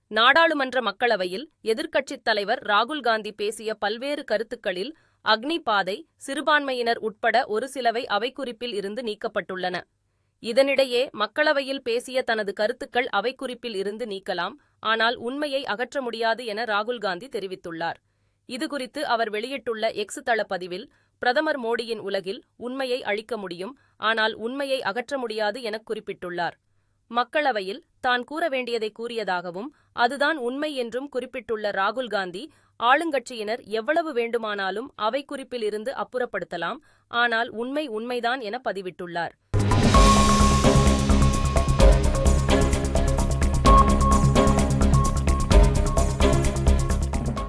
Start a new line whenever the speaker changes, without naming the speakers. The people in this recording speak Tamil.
நாடாளுமன்ற மக்களவையில் எதிர்க்கட்சித் தலைவர் ராகுல் காந்தி பேசிய பல்வேறு கருத்துக்களில் அக்னி பாதை சிறுபான்மையினர் உட்பட ஒரு சிலவை அவைக்குறிப்பில் இருந்து நீக்கப்பட்டுள்ளன இதனிடையே மக்களவையில் பேசிய தனது கருத்துக்கள் அவைக்குறிப்பில் இருந்து நீக்கலாம் ஆனால் உண்மையை அகற்ற முடியாது என ராகுல் காந்தி தெரிவித்துள்ளார் இதுகுறித்து அவர் வெளியிட்டுள்ள எக்ஸ் தள பதிவில் பிரதமர் மோடியின் உலகில் உண்மையை அழிக்க முடியும் ஆனால் உண்மையை அகற்ற முடியாது எனக் குறிப்பிட்டுள்ளார் மக்களவையில் தான் கூற வேண்டியதை கூறியதாகவும் அதுதான் உண்மை என்றும் குறிப்பிட்டுள்ள ராகுல் காந்தி ஆளுங்கட்சியினர் எவ்வளவு வேண்டுமானாலும் அவை குறிப்பில் இருந்து அப்புறப்படுத்தலாம் ஆனால் உண்மை உண்மைதான் என பதிவிட்டுள்ளார்